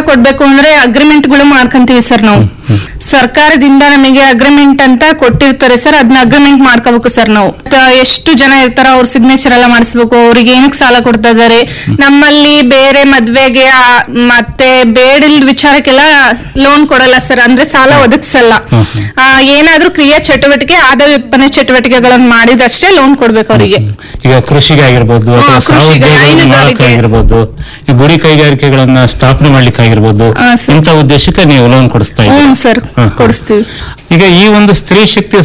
ಕೊಡ್ಬೇಕು ಅಂದ್ರೆ ಅಗ್ರಿಮೆಂಟ್ ಗಳು ಮಾಡ್ಕೊಂತೀವಿ ಸರ್ ನಾವು ಸರ್ಕಾರದಿಂದ ನಮಗೆ ಅಗ್ರಿಮೆಂಟ್ ಅಂತ ಕೊಟ್ಟಿರ್ತಾರೆ ಸರ್ ಅದನ್ನ ಅಗ್ರಿಮೆಂಟ್ ಮಾಡ್ಕೋಬೇಕು ಸರ್ ನಾವು ತ- ಎಷ್ಟು ಜನ ಇರ್ತಾರ ಅವ್ರ ಸಿಗ್ನೇಚರ್ ಎಲ್ಲ ಮಾಡಿಸ್ಬೇಕು ಅವ್ರಿಗೆ ಏನಕ್ಕೆ ಸಾಲ ಕೊಡ್ತಾ ಇದಾರೆ ನಮ್ಮಲ್ಲಿ ಬೇರೆ ಮದ್ವೆಗೆ ಆ, ಮತ್ತೆ ಬೇಡಿಲ್ ವಿಚಾರಕ್ಕೆಲ್ಲ ಲೋನ್ ಕೊಡಲ್ಲ ಸರ್ ಅಂದ್ರೆ ಸಾಲ ಒದಗಿಸಲ್ಲ ಹ್ಮ್. ಆ, ಏನಾದ್ರೂ ಕ್ರಿಯಾ ಚಟುವಟಿಕೆ ಆದಾಯ ಉತ್ಪನ್ನ ಚಟುವಟಿಕೆಗಳನ್ನು ಮಾಡಿದಷ್ಟೇ ಲೋನ್ ಕೊಡ್ಬೇಕು ಅವರಿಗೆ ಈಗ ಕೃಷಿಗೆ ಆಗಿರ್ಬೋದು ಅಥವಾ ಹಾ, ಕೃಷಿಗೆ, ಸಾವಯವ ಹೈನುಗಾರಿಕೆ. ಆಗಿರ್ಬೋದು ಈ ಗುಡಿ ಕೈಗಾರಿಕೆಗಳನ್ನ ಸ್ಥಾಪನೆ ಮಾಡ್ಲಿಕ್ಕೆ ಆಗಿರ್ಬೋದು ಹಾ, ಸರ್. ಇಂಥ ಉದ್ದೇಶಕ್ಕೆ ನೀವು ಲೋನ್ ಕೊಡಿಸ್ತಾ ಹ್ಞೂ ಇದ್ದೀರಿ ಸರ್ ಹಾ, ಹಾ. ಕೊಡಿಸ್ತೀವಿ ಈಗ ಈ ಒಂದು ಸ್ತ್ರೀ ಶಕ್ತಿ